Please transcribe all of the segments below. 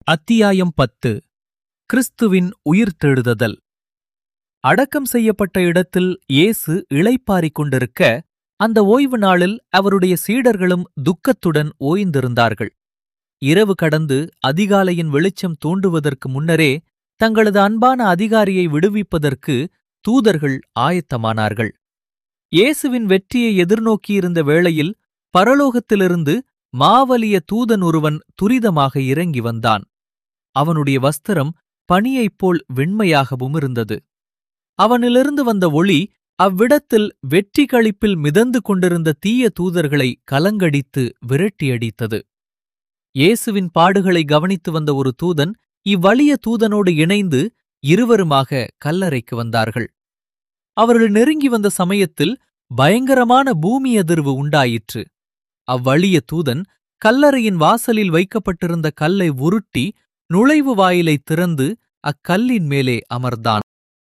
அத்தியாயம் பத்து கிறிஸ்துவின் உயிர்த்தெழுதல் அடக்கம் செய்யப்பட்ட இடத்தில் இயேசு இளைப்பாறிக் கொண்டிருக்க அந்த ஓய்வு நாளில் அவருடைய சீடர்களும் துக்கத்துடன் ஓய்ந்திருந்தார்கள் இரவு கடந்து அதிகாலையின் வெளிச்சம் தோன்றுவதற்கு முன்னரே தங்களது அன்பான அதிகாரியை விடுவிப்பதற்கு தூதர்கள் ஆயத்தமானார்கள் இயேசுவின் வெற்றியை எதிர்நோக்கியிருந்த வேளையில் பரலோகத்திலிருந்து மாவலிய தூதன் ஒருவன் துரிதமாக இறங்கி வந்தான் அவனுடைய வஸ்திரம் பனியைப் போல் வெண்மையாகவும் இருந்தது அவனிலிருந்து வந்த ஒளி அவ்விடத்தில் வெற்றி களிப்பில் மிதந்து கொண்டிருந்த தீய தூதர்களை கலங்கடித்து விரட்டியடித்தது இயேசுவின் பாடுகளை கவனித்து வந்த ஒரு தூதன் இவ்வலிய தூதனோடு இணைந்து இருவருமாக கல்லறைக்கு வந்தார்கள் அவர்கள் நெருங்கி வந்த சமயத்தில் பயங்கரமான பூமி அதிர்வு உண்டாயிற்று அவ்வழிய தூதன் கல்லறையின் வாசலில் வைக்கப்பட்டிருந்த கல்லை உருட்டி நுழைவு வாயிலை திறந்து அக்கல்லின் மேலே அமர்ந்தான்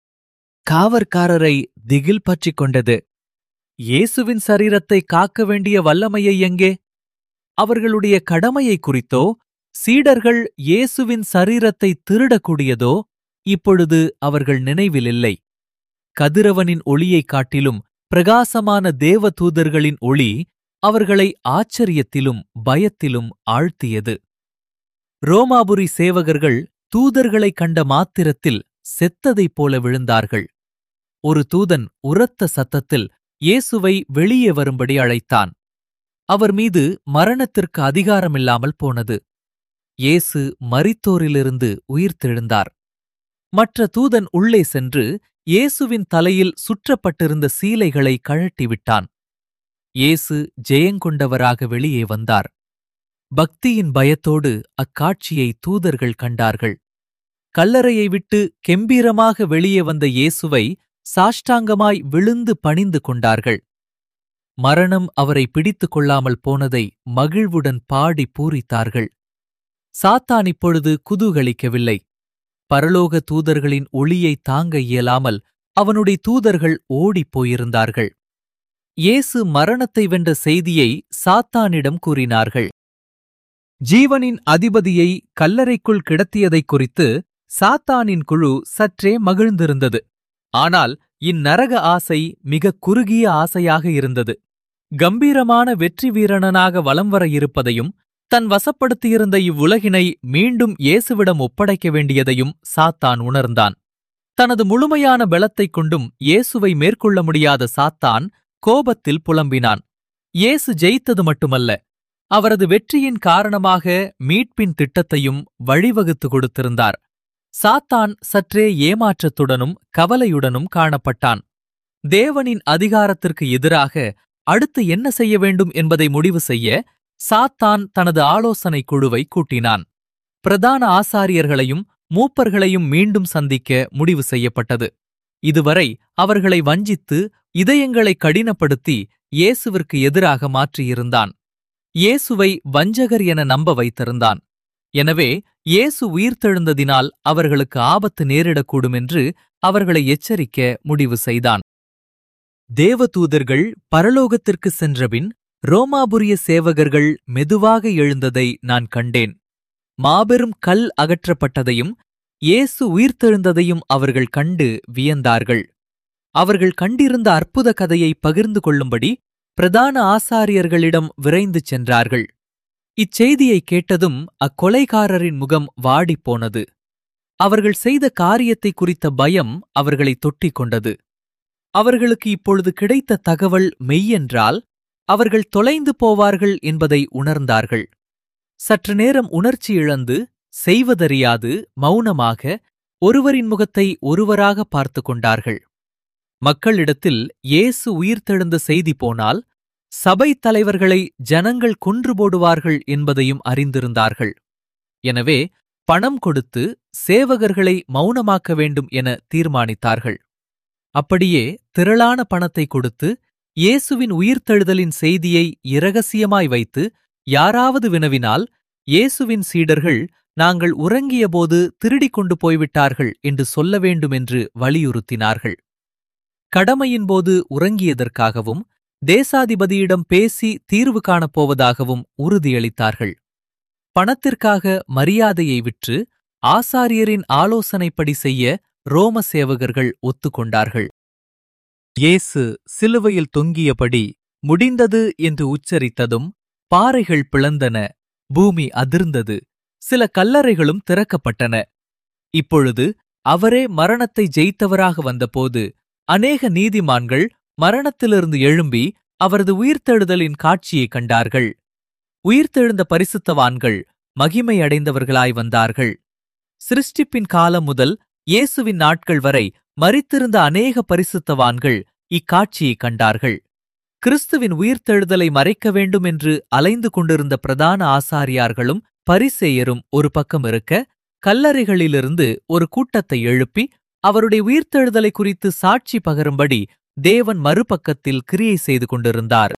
காவற்காரரை திகில் பற்றிக் கொண்டது இயேசுவின் சரீரத்தை காக்க வேண்டிய வல்லமையை எங்கே அவர்களுடைய கடமையை குறித்தோ சீடர்கள் இயேசுவின் சரீரத்தை திருடக்கூடியதோ இப்பொழுது அவர்கள் நினைவில் இல்லை கதிரவனின் ஒளியைக் காட்டிலும் பிரகாசமான தேவ தூதர்களின் ஒளி அவர்களை ஆச்சரியத்திலும் பயத்திலும் ஆழ்த்தியது ரோமாபுரி சேவகர்கள் தூதர்களைக் கண்ட மாத்திரத்தில் செத்ததைப் போல விழுந்தார்கள் ஒரு தூதன் உரத்த சத்தத்தில் இயேசுவை வெளியே வரும்படி அழைத்தான் அவர் மீது மரணத்திற்கு அதிகாரமில்லாமல் போனது இயேசு மரித்தோரிலிருந்து உயிர்த்தெழுந்தார் மற்ற தூதன் உள்ளே சென்று இயேசுவின் தலையில் சுற்றப்பட்டிருந்த சீலைகளை கழட்டிவிட்டான் இயேசு ஜெயங்கொண்டவராக வெளியே வந்தார் பக்தியின் பயத்தோடு அக்காட்சியை தூதர்கள் கண்டார்கள் கல்லறையை விட்டு கெம்பீரமாக வெளியே வந்த இயேசுவை சாஷ்டாங்கமாய் விழுந்து பணிந்து கொண்டார்கள் மரணம் அவரை பிடித்துக் கொள்ளாமல் போனதை மகிழ்வுடன் பாடி பூரித்தார்கள் சாத்தான் இப்பொழுது குதூகலிக்கவில்லை பரலோக தூதர்களின் ஒளியை தாங்க இயலாமல் அவனுடைய தூதர்கள் ஓடிப் போயிருந்தார்கள் இயேசு மரணத்தை வென்ற செய்தியை சாத்தானிடம் கூறினார்கள் ஜீவனின் அதிபதியை கல்லறைக்குள் கிடத்தியதைக் குறித்து சாத்தானின் குழு சற்றே மகிழ்ந்திருந்தது ஆனால் இந்நரக ஆசை மிக குறுகிய ஆசையாக இருந்தது கம்பீரமான வெற்றி வீரனாக வலம் வர இருப்பதையும் தன் வசப்படுத்தியிருந்த இவ்வுலகினை மீண்டும் இயேசுவிடம் ஒப்படைக்க வேண்டியதையும் சாத்தான் உணர்ந்தான் தனது முழுமையான பலத்தைக் கொண்டும் இயேசுவை மேற்கொள்ள முடியாத சாத்தான் கோபத்தில் புலம்பினான் இயேசு ஜெயித்தது மட்டுமல்ல அவரது வெற்றியின் காரணமாக மீட்பின் திட்டத்தையும் வழிவகுத்து கொடுத்திருந்தார் சாத்தான் சற்றே ஏமாற்றத்துடனும் கவலையுடனும் காணப்பட்டான் தேவனின் அதிகாரத்திற்கு எதிராக அடுத்து என்ன செய்ய வேண்டும் என்பதை முடிவு செய்ய சாத்தான் தனது ஆலோசனை குழுவை கூட்டினான் பிரதான ஆசாரியர்களையும் மூப்பர்களையும் மீண்டும் சந்திக்க முடிவு செய்யப்பட்டது இதுவரை அவர்களை வஞ்சித்து இதயங்களை கடினப்படுத்தி இயேசுவிற்கு எதிராக மாற்றியிருந்தான் இயேசுவை வஞ்சகர் என நம்ப வைத்திருந்தான் எனவே இயேசு உயிர்த்தெழுந்ததினால் அவர்களுக்கு ஆபத்து நேரிடக்கூடும் என்று அவர்களை எச்சரிக்க முடிவு செய்தான் தேவதூதர்கள் பரலோகத்திற்கு சென்றபின் ரோமாபுரிய சேவகர்கள் மெதுவாக எழுந்ததை நான் கண்டேன் மாபெரும் கல் அகற்றப்பட்டதையும் இயேசு உயிர்த்தெழுந்ததையும் அவர்கள் கண்டு வியந்தார்கள் அவர்கள் கண்டிருந்த அற்புத கதையை பகிர்ந்து கொள்ளும்படி பிரதான ஆசாரியர்களிடம் விரைந்து சென்றார்கள் இச்செய்தியை கேட்டதும் அக்கொலைகாரரின் முகம் வாடிப்போனது அவர்கள் செய்த காரியத்தை குறித்த பயம் அவர்களை தொட்டிக் கொண்டது அவர்களுக்கு இப்பொழுது கிடைத்த தகவல் மெய்யென்றால் அவர்கள் தொலைந்து போவார்கள் என்பதை உணர்ந்தார்கள் சற்று நேரம் உணர்ச்சி இழந்து செய்வதறியாது மௌனமாக ஒருவரின் முகத்தை ஒருவராக பார்த்து கொண்டார்கள் மக்களிடத்தில் இயேசு உயிர்த்தெழுந்த செய்தி போனால் சபை தலைவர்களை ஜனங்கள் கொன்று போடுவார்கள் என்பதையும் அறிந்திருந்தார்கள் எனவே பணம் கொடுத்து சேவகர்களை மௌனமாக்க வேண்டும் என தீர்மானித்தார்கள் அப்படியே திரளான பணத்தை கொடுத்து இயேசுவின் உயிர்த்தெழுதலின் செய்தியை இரகசியமாய் வைத்து யாராவது வினவினால் இயேசுவின் சீடர்கள் நாங்கள் உறங்கியபோது திருடிக் கொண்டு போய்விட்டார்கள் என்று சொல்ல வேண்டும் என்று வலியுறுத்தினார்கள் கடமையின்போது உறங்கியதற்காகவும் தேசாதிபதியிடம் பேசி தீர்வு காணப் போவதாகவும் உறுதியளித்தார்கள் பணத்திற்காக மரியாதையை விற்று ஆசாரியரின் ஆலோசனைப்படி செய்ய ரோம சேவகர்கள் ஒத்துக்கொண்டார்கள் இயேசு சிலுவையில் தொங்கியபடி முடிந்தது என்று உச்சரித்ததும் பாறைகள் பிளந்தன பூமி அதிர்ந்தது சில கல்லறைகளும் திறக்கப்பட்டன இப்பொழுது அவரே மரணத்தை ஜெயித்தவராக வந்தபோது அநேக நீதிமான்கள் மரணத்திலிருந்து எழும்பி அவரது உயிர்த்தெழுதலின் காட்சியை கண்டார்கள் உயிர்த்தெழுந்த பரிசுத்தவான்கள் மகிமை அடைந்தவர்களாய் வந்தார்கள் சிருஷ்டிப்பின் காலம் முதல் இயேசுவின் நாட்கள் வரை மரித்திருந்த அநேக பரிசுத்தவான்கள் இக்காட்சியை கண்டார்கள் கிறிஸ்துவின் உயிர்த்தெழுதலை மறைக்க வேண்டும் என்று அலைந்து கொண்டிருந்த பிரதான ஆசாரியார்களும் பரிசேயரும் ஒரு பக்கம் இருக்க கல்லறைகளிலிருந்து ஒரு கூட்டத்தை எழுப்பி அவருடைய உயிர்த்தெழுதலை குறித்து சாட்சி பகரும்படி தேவன் மறுபக்கத்தில் கிரியை செய்து கொண்டிருந்தார்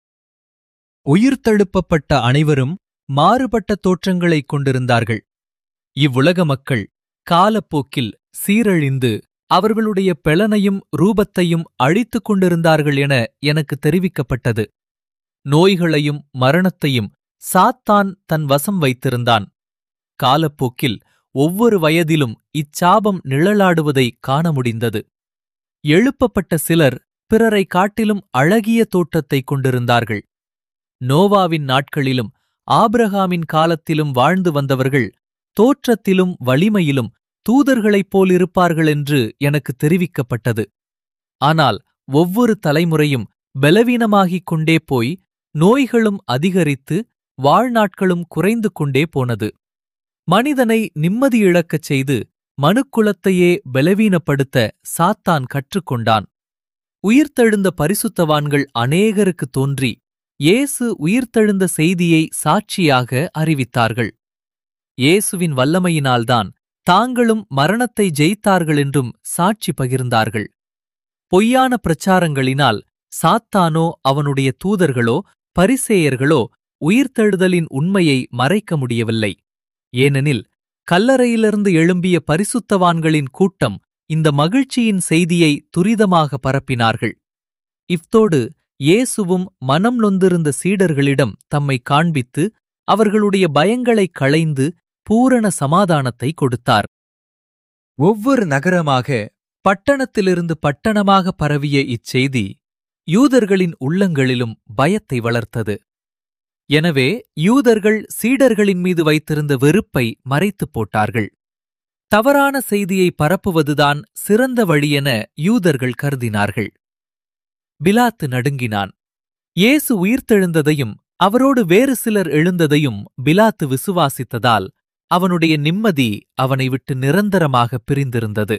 உயிர்த்தெழுப்பப்பட்ட அனைவரும் மாறுபட்ட தோற்றங்களைக் கொண்டிருந்தார்கள் இவ்வுலக மக்கள் காலப்போக்கில் சீரழிந்து அவர்களுடைய பெலனையும் ரூபத்தையும் அழித்துக் கொண்டிருந்தார்கள் என எனக்கு தெரிவிக்கப்பட்டது நோய்களையும் மரணத்தையும் சாத்தான் தன் வசம் வைத்திருந்தான் காலப்போக்கில் ஒவ்வொரு வயதிலும் இச்சாபம் நிழலாடுவதை காண முடிந்தது எழுப்பப்பட்ட சிலர் பிறரை காட்டிலும் அழகிய தோற்றத்தைக் கொண்டிருந்தார்கள் நோவாவின் நாட்களிலும் ஆபிரகாமின் காலத்திலும் வாழ்ந்து வந்தவர்கள் தோற்றத்திலும் வலிமையிலும் தூதர்களைப் போலிருப்பார்கள் என்று எனக்கு தெரிவிக்கப்பட்டது ஆனால் ஒவ்வொரு தலைமுறையும் பலவீனமாகிக் கொண்டே போய் நோய்களும் அதிகரித்து வாழ்நாட்களும் குறைந்து கொண்டே போனது மனிதனை நிம்மதி இழக்கச் செய்து மனுக்குலத்தையே பலவீனப்படுத்த சாத்தான் கற்றுக்கொண்டான் உயிர்த்தெழுந்த பரிசுத்தவான்கள் அநேகருக்கு தோன்றி இயேசு உயிர்த்தெழுந்த செய்தியை சாட்சியாக அறிவித்தார்கள் இயேசுவின் வல்லமையினால்தான் தாங்களும் மரணத்தை ஜெயித்தார்கள் என்றும் சாட்சி பகிர்ந்தார்கள் பொய்யான பிரச்சாரங்களினால் சாத்தானோ அவனுடைய தூதர்களோ பரிசேயர்களோ உயிர்த்தெழுதலின் உண்மையை மறைக்க முடியவில்லை ஏனெனில் கல்லறையிலிருந்து எழும்பிய பரிசுத்தவான்களின் கூட்டம் இந்த மகிழ்ச்சியின் செய்தியை துரிதமாக பரப்பினார்கள் இஃதோடு இயேசுவும் மனம் நொந்திருந்த சீடர்களிடம் தம்மை காண்பித்து அவர்களுடைய பயங்களைக் களைந்து பூரண சமாதானத்தை கொடுத்தார் ஒவ்வொரு நகரமாக பட்டணத்திலிருந்து பட்டணமாக பரவிய இச்செய்தி யூதர்களின் உள்ளங்களிலும் பயத்தை வளர்த்தது எனவே யூதர்கள் சீடர்களின் மீது வைத்திருந்த வெறுப்பை மறைத்துப் போட்டார்கள் தவறான செய்தியை பரப்புவதுதான் சிறந்த வழியென யூதர்கள் கருதினார்கள் பிலாத்து நடுங்கினான் இயேசு உயிர்த்தெழுந்ததையும் அவரோடு வேறு சிலர் எழுந்ததையும் பிலாத்து விசுவாசித்ததால் அவனுடைய நிம்மதி அவனை விட்டு நிரந்தரமாக பிரிந்திருந்தது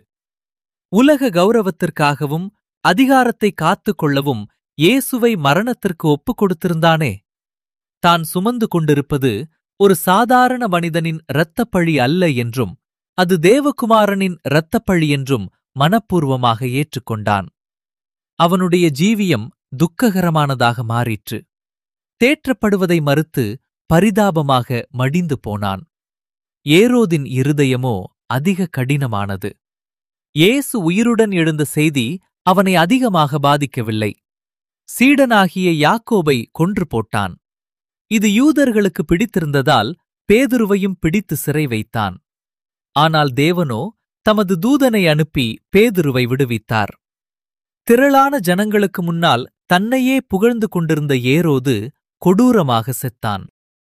உலக கௌரவத்திற்காகவும் அதிகாரத்தை காத்துக் கொள்ளவும் இயேசுவை மரணத்திற்கு ஒப்புக் கொடுத்திருந்தானே தான் சுமந்து கொண்டிருப்பது ஒரு சாதாரண மனிதனின் இரத்தப்பழி அல்ல என்றும் அது தேவகுமாரனின் இரத்தப்பழி என்றும் மனப்பூர்வமாக ஏற்றுக்கொண்டான் அவனுடைய ஜீவியம் துக்ககரமானதாக மாறிற்று தேற்றப்படுவதை மறுத்து பரிதாபமாக மடிந்து போனான் ஏரோதின் இருதயமோ அதிக கடினமானது இயேசு உயிருடன் எழுந்த செய்தி அவனை அதிகமாக பாதிக்கவில்லை சீடனாகிய யாக்கோபை கொன்று போட்டான் இது யூதர்களுக்கு பிடித்திருந்ததால் பேதுருவையும் பிடித்து சிறை வைத்தான் ஆனால் தேவனோ தமது தூதனை அனுப்பி பேதுருவை விடுவித்தார் திரளான ஜனங்களுக்கு முன்னால் தன்னையே புகழ்ந்து கொண்டிருந்த ஏரோது கொடூரமாக செத்தான்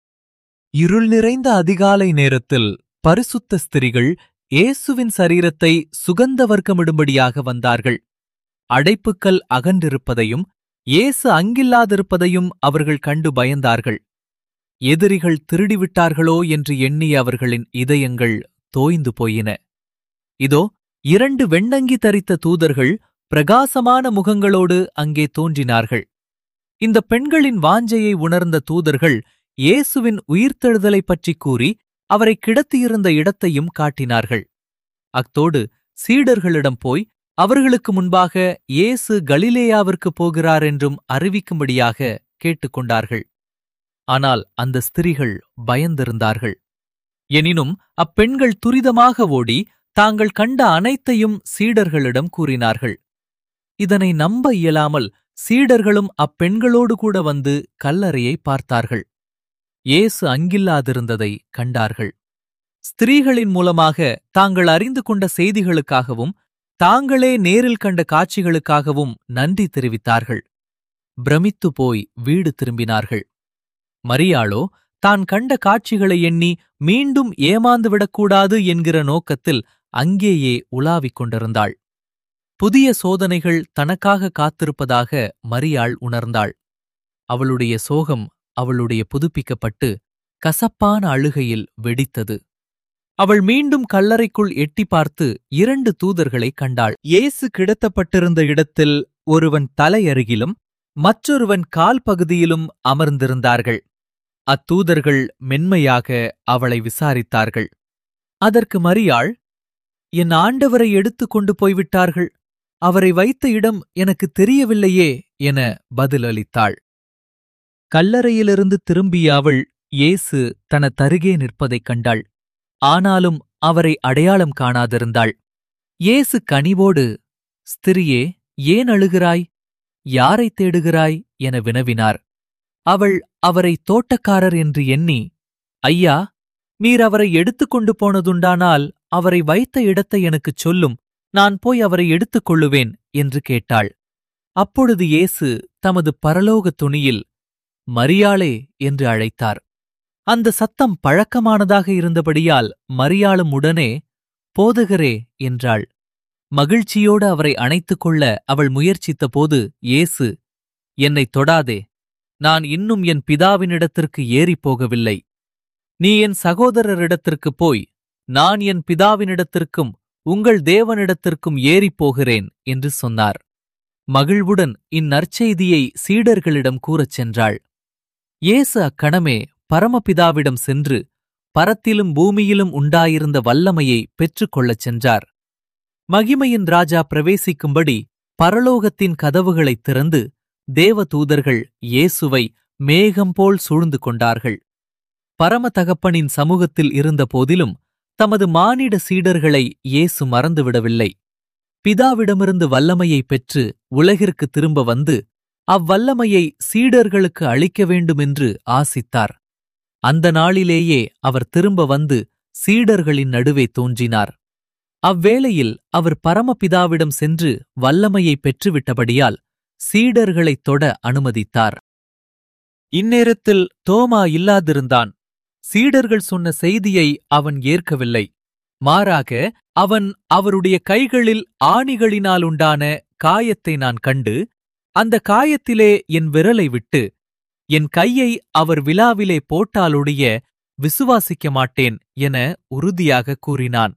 இருள் நிறைந்த அதிகாலை நேரத்தில் பரிசுத்த ஸ்திரிகள் இயேசுவின் சரீரத்தை சுகந்த வர்க்கமிடும்படியாக வந்தார்கள் அடைப்புக்கள் அகன்றிருப்பதையும் இயேசு அங்கில்லாதிருப்பதையும் அவர்கள் கண்டு பயந்தார்கள் எதிரிகள் திருடிவிட்டார்களோ என்று எண்ணிய அவர்களின் இதயங்கள் தோய்ந்து போயின இதோ இரண்டு வெண்ணங்கி தரித்த தூதர்கள் பிரகாசமான முகங்களோடு அங்கே தோன்றினார்கள் இந்த பெண்களின் வாஞ்சையை உணர்ந்த தூதர்கள் இயேசுவின் உயிர்த்தெழுதலைப் பற்றிக் கூறி அவரை கிடத்தியிருந்த இடத்தையும் காட்டினார்கள் அத்தோடு சீடர்களிடம் போய் அவர்களுக்கு முன்பாக இயேசு கலிலேயாவிற்கு போகிறார் என்றும் அறிவிக்கும்படியாக கேட்டுக்கொண்டார்கள் ஆனால் அந்த ஸ்திரிகள் பயந்திருந்தார்கள் எனினும் அப்பெண்கள் துரிதமாக ஓடி தாங்கள் கண்ட அனைத்தையும் சீடர்களிடம் கூறினார்கள் இதனை நம்ப இயலாமல் சீடர்களும் அப்பெண்களோடு கூட வந்து கல்லறையை பார்த்தார்கள் இயேசு அங்கில்லாதிருந்ததை கண்டார்கள் ஸ்திரீகளின் மூலமாக தாங்கள் அறிந்து கொண்ட செய்திகளுக்காகவும் தாங்களே நேரில் கண்ட காட்சிகளுக்காகவும் நன்றி தெரிவித்தார்கள் பிரமித்து போய் வீடு திரும்பினார்கள் மரியாளோ தான் கண்ட காட்சிகளை எண்ணி மீண்டும் ஏமாந்துவிடக்கூடாது என்கிற நோக்கத்தில் அங்கேயே உலாவிக் கொண்டிருந்தாள் புதிய சோதனைகள் தனக்காக காத்திருப்பதாக மரியாள் உணர்ந்தாள் அவளுடைய சோகம் அவளுடைய புதுப்பிக்கப்பட்டு கசப்பான அழுகையில் வெடித்தது அவள் மீண்டும் கல்லறைக்குள் எட்டி பார்த்து இரண்டு தூதர்களை கண்டாள் இயேசு கிடத்தப்பட்டிருந்த இடத்தில் ஒருவன் தலையருகிலும் மற்றொருவன் கால் பகுதியிலும் அமர்ந்திருந்தார்கள் அத்தூதர்கள் மென்மையாக அவளை விசாரித்தார்கள் அதற்கு மரியாள் என் ஆண்டவரை எடுத்துக் கொண்டு போய்விட்டார்கள் அவரை வைத்த இடம் எனக்கு தெரியவில்லையே என பதிலளித்தாள் கல்லறையிலிருந்து திரும்பிய அவள் இயேசு தனதருகே நிற்பதைக் கண்டாள் ஆனாலும் அவரை அடையாளம் காணாதிருந்தாள் இயேசு கனிவோடு ஸ்திரியே ஏன் அழுகிறாய் யாரைத் தேடுகிறாய் என வினவினார் அவள் அவரை தோட்டக்காரர் என்று எண்ணி ஐயா நீர் அவரை எடுத்துக்கொண்டு போனதுண்டானால் அவரை வைத்த இடத்தை எனக்குச் சொல்லும் நான் போய் அவரை எடுத்துக் கொள்ளுவேன் என்று கேட்டாள் அப்பொழுது இயேசு தமது பரலோக துணியில் மரியாளே என்று அழைத்தார் அந்த சத்தம் பழக்கமானதாக இருந்தபடியால் மரியாளும் உடனே போதகரே என்றாள் மகிழ்ச்சியோடு அவரை அணைத்துக் கொள்ள அவள் முயற்சித்தபோது இயேசு என்னைத் தொடாதே நான் இன்னும் என் பிதாவினிடத்திற்கு ஏறிப் போகவில்லை நீ என் சகோதரரிடத்திற்குப் போய் நான் என் பிதாவினிடத்திற்கும் உங்கள் தேவனிடத்திற்கும் ஏறிப் போகிறேன் என்று சொன்னார் மகிழ்வுடன் இந்நற்செய்தியை சீடர்களிடம் கூறச் சென்றாள் இயேசு அக்கணமே பரமபிதாவிடம் சென்று பரத்திலும் பூமியிலும் உண்டாயிருந்த வல்லமையை பெற்றுக்கொள்ளச் சென்றார் மகிமையின் ராஜா பிரவேசிக்கும்படி பரலோகத்தின் கதவுகளைத் திறந்து தேவதூதர்கள் இயேசுவை மேகம் போல் சூழ்ந்து கொண்டார்கள் பரம தகப்பனின் சமூகத்தில் இருந்த போதிலும் தமது மானிட சீடர்களை இயேசு மறந்துவிடவில்லை பிதாவிடமிருந்து வல்லமையைப் பெற்று உலகிற்கு திரும்ப வந்து அவ்வல்லமையை சீடர்களுக்கு அளிக்க வேண்டுமென்று ஆசித்தார் அந்த நாளிலேயே அவர் திரும்ப வந்து சீடர்களின் நடுவே தோன்றினார் அவ்வேளையில் அவர் பரமபிதாவிடம் சென்று வல்லமையை பெற்றுவிட்டபடியால் சீடர்களைத் தொட அனுமதித்தார் இந்நேரத்தில் தோமா இல்லாதிருந்தான் சீடர்கள் சொன்ன செய்தியை அவன் ஏற்கவில்லை மாறாக அவன் அவருடைய கைகளில் ஆணிகளினாலுண்டான காயத்தை நான் கண்டு அந்த காயத்திலே என் விரலை விட்டு என் கையை அவர் விழாவிலே போட்டாலொழிய விசுவாசிக்க மாட்டேன் என உறுதியாக கூறினான்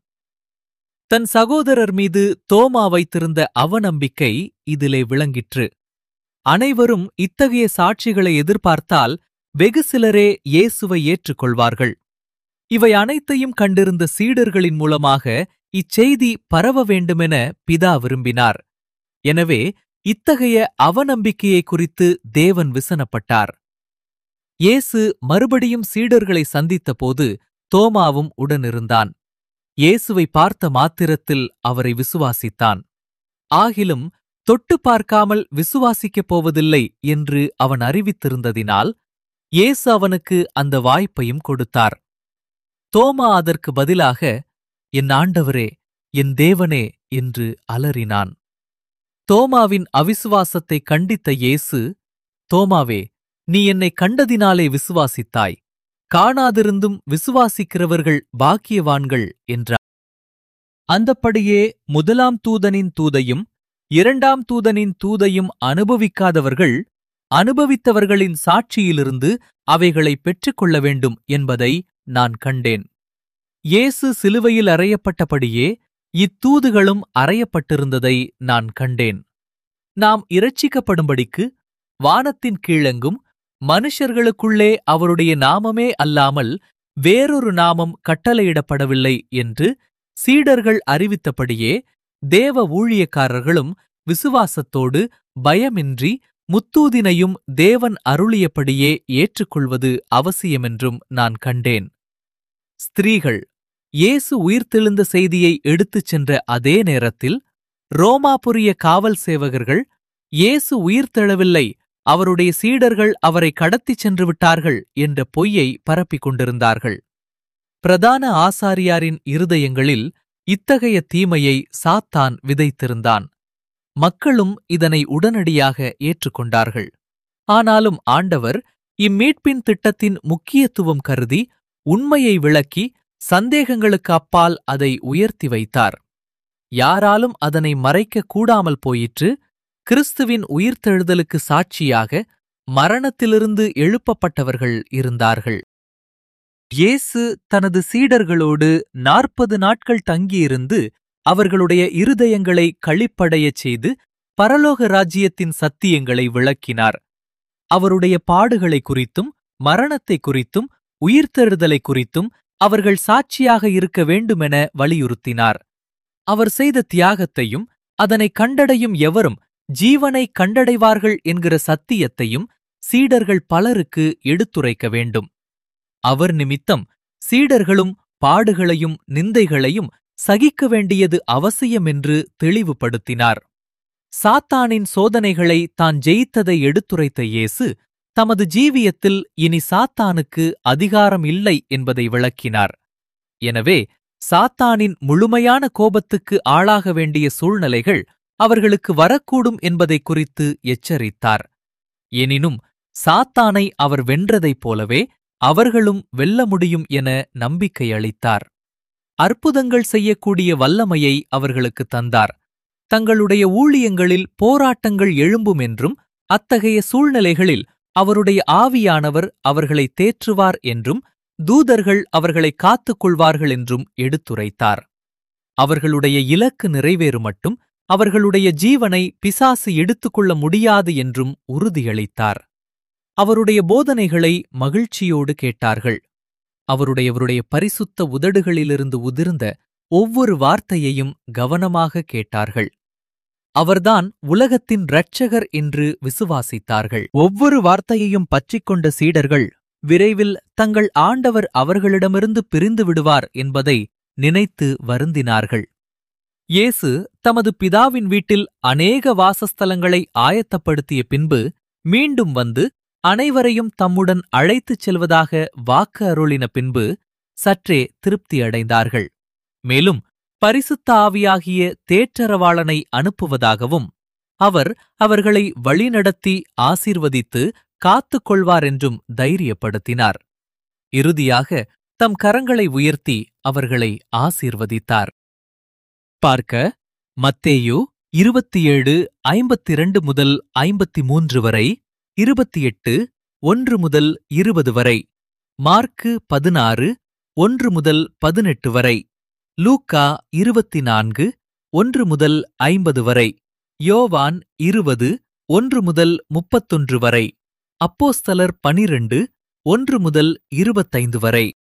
தன் சகோதரர் மீது தோமா வைத்திருந்த அவநம்பிக்கை இதிலே விளங்கிற்று அனைவரும் இத்தகைய சாட்சிகளை எதிர்பார்த்தால் வெகு சிலரே இயேசுவை ஏற்றுக்கொள்வார்கள் இவை அனைத்தையும் கண்டிருந்த சீடர்களின் மூலமாக இச்செய்தி பரவ வேண்டுமென பிதா விரும்பினார் எனவே இத்தகைய அவநம்பிக்கையை குறித்து தேவன் விசனப்பட்டார் இயேசு மறுபடியும் சீடர்களை சந்தித்தபோது தோமாவும் உடனிருந்தான் இயேசுவை பார்த்த மாத்திரத்தில் அவரை விசுவாசித்தான் ஆகிலும் தொட்டு பார்க்காமல் விசுவாசிக்கப் போவதில்லை என்று அவன் அறிவித்திருந்ததினால் இயேசு அவனுக்கு அந்த வாய்ப்பையும் கொடுத்தார் தோமா அதற்கு பதிலாக என் ஆண்டவரே என் தேவனே என்று அலறினான் தோமாவின் அவிசுவாசத்தை கண்டித்த இயேசு தோமாவே நீ என்னை கண்டதினாலே விசுவாசித்தாய் காணாதிருந்தும் விசுவாசிக்கிறவர்கள் பாக்கியவான்கள் என்றார் அந்தப்படியே முதலாம் தூதனின் தூதையும் இரண்டாம் தூதனின் தூதையும் அனுபவிக்காதவர்கள் அனுபவித்தவர்களின் சாட்சியிலிருந்து அவைகளை பெற்றுக்கொள்ள வேண்டும் என்பதை நான் கண்டேன் இயேசு சிலுவையில் அறையப்பட்டபடியே இத்தூதுகளும் அறையப்பட்டிருந்ததை நான் கண்டேன் நாம் இரட்சிக்கப்படும்படிக்கு வானத்தின் கீழெங்கும் மனுஷர்களுக்குள்ளே அவருடைய நாமமே அல்லாமல் வேறொரு நாமம் கட்டளையிடப்படவில்லை என்று சீடர்கள் அறிவித்தபடியே தேவ ஊழியக்காரர்களும் விசுவாசத்தோடு பயமின்றி முத்தூதினையும் தேவன் அருளியபடியே ஏற்றுக்கொள்வது அவசியமென்றும் நான் கண்டேன் ஸ்திரீகள் இயேசு உயிர்த்தெழுந்த செய்தியை எடுத்துச் சென்ற அதே நேரத்தில் ரோமாபுரிய காவல் சேவகர்கள் இயேசு உயிர்த்தெழவில்லை அவருடைய சீடர்கள் அவரை கடத்திச் சென்று விட்டார்கள் என்ற பொய்யை பரப்பிக் கொண்டிருந்தார்கள் பிரதான ஆசாரியாரின் இருதயங்களில் இத்தகைய தீமையை சாத்தான் விதைத்திருந்தான் மக்களும் இதனை உடனடியாக ஏற்றுக்கொண்டார்கள் ஆனாலும் ஆண்டவர் இம்மீட்பின் திட்டத்தின் முக்கியத்துவம் கருதி உண்மையை விளக்கி சந்தேகங்களுக்கு அப்பால் அதை உயர்த்தி வைத்தார் யாராலும் அதனை மறைக்க கூடாமல் போயிற்று கிறிஸ்துவின் உயிர்த்தெழுதலுக்கு சாட்சியாக மரணத்திலிருந்து எழுப்பப்பட்டவர்கள் இருந்தார்கள் இயேசு தனது சீடர்களோடு நாற்பது நாட்கள் தங்கியிருந்து அவர்களுடைய இருதயங்களை களிப்படையச் செய்து பரலோக ராஜ்யத்தின் சத்தியங்களை விளக்கினார் அவருடைய பாடுகளை குறித்தும் மரணத்தை குறித்தும் உயிர்த்தெழுதலை குறித்தும் அவர்கள் சாட்சியாக இருக்க வேண்டுமென வலியுறுத்தினார் அவர் செய்த தியாகத்தையும் அதனை கண்டடையும் எவரும் ஜீவனை கண்டடைவார்கள் என்கிற சத்தியத்தையும் சீடர்கள் பலருக்கு எடுத்துரைக்க வேண்டும் அவர் நிமித்தம் சீடர்களும் பாடுகளையும் நிந்தைகளையும் சகிக்க வேண்டியது அவசியம் என்று தெளிவுபடுத்தினார் சாத்தானின் சோதனைகளை தான் ஜெயித்ததை எடுத்துரைத்த இயேசு தமது ஜீவியத்தில் இனி சாத்தானுக்கு அதிகாரம் இல்லை என்பதை விளக்கினார் எனவே சாத்தானின் முழுமையான கோபத்துக்கு ஆளாக வேண்டிய சூழ்நிலைகள் அவர்களுக்கு வரக்கூடும் என்பதை குறித்து எச்சரித்தார் எனினும் சாத்தானை அவர் வென்றதைப் போலவே அவர்களும் வெல்ல முடியும் என நம்பிக்கை அளித்தார் அற்புதங்கள் செய்யக்கூடிய வல்லமையை அவர்களுக்கு தந்தார் தங்களுடைய ஊழியங்களில் போராட்டங்கள் எழும்பும் என்றும் அத்தகைய சூழ்நிலைகளில் அவருடைய ஆவியானவர் அவர்களை தேற்றுவார் என்றும் தூதர்கள் அவர்களை காத்துக் கொள்வார்கள் என்றும் எடுத்துரைத்தார் அவர்களுடைய இலக்கு நிறைவேறும் மட்டும் அவர்களுடைய ஜீவனை பிசாசு எடுத்துக்கொள்ள முடியாது என்றும் உறுதியளித்தார் அவருடைய போதனைகளை மகிழ்ச்சியோடு கேட்டார்கள் அவருடையவருடைய பரிசுத்த உதடுகளிலிருந்து உதிர்ந்த ஒவ்வொரு வார்த்தையையும் கவனமாக கேட்டார்கள் அவர்தான் உலகத்தின் இரட்சகர் என்று விசுவாசித்தார்கள் ஒவ்வொரு வார்த்தையையும் பற்றிக்கொண்ட சீடர்கள் விரைவில் தங்கள் ஆண்டவர் அவர்களிடமிருந்து பிரிந்து விடுவார் என்பதை நினைத்து வருந்தினார்கள் இயேசு தமது பிதாவின் வீட்டில் அநேக வாசஸ்தலங்களை ஆயத்தப்படுத்திய பின்பு மீண்டும் வந்து அனைவரையும் தம்முடன் அழைத்துச் செல்வதாக வாக்கு அருளின பின்பு சற்றே திருப்தியடைந்தார்கள் மேலும் பரிசுத்த ஆவியாகிய தேற்றரவாளனை அனுப்புவதாகவும் அவர் அவர்களை வழிநடத்தி ஆசீர்வதித்து காத்துக் கொள்வார் என்றும் தைரியப்படுத்தினார் இறுதியாக தம் கரங்களை உயர்த்தி அவர்களை ஆசீர்வதித்தார் பார்க்க மத்தேயு இருபத்தி ஏழு ஐம்பத்திரண்டு முதல் ஐம்பத்தி மூன்று வரை இருபத்தி எட்டு ஒன்று முதல் இருபது வரை மார்க்கு பதினாறு ஒன்று முதல் பதினெட்டு வரை லூக்கா இருபத்தி நான்கு ஒன்று முதல் ஐம்பது வரை யோவான் இருபது ஒன்று முதல் முப்பத்தொன்று வரை அப்போஸ்தலர் பனிரண்டு ஒன்று முதல் இருபத்தைந்து வரை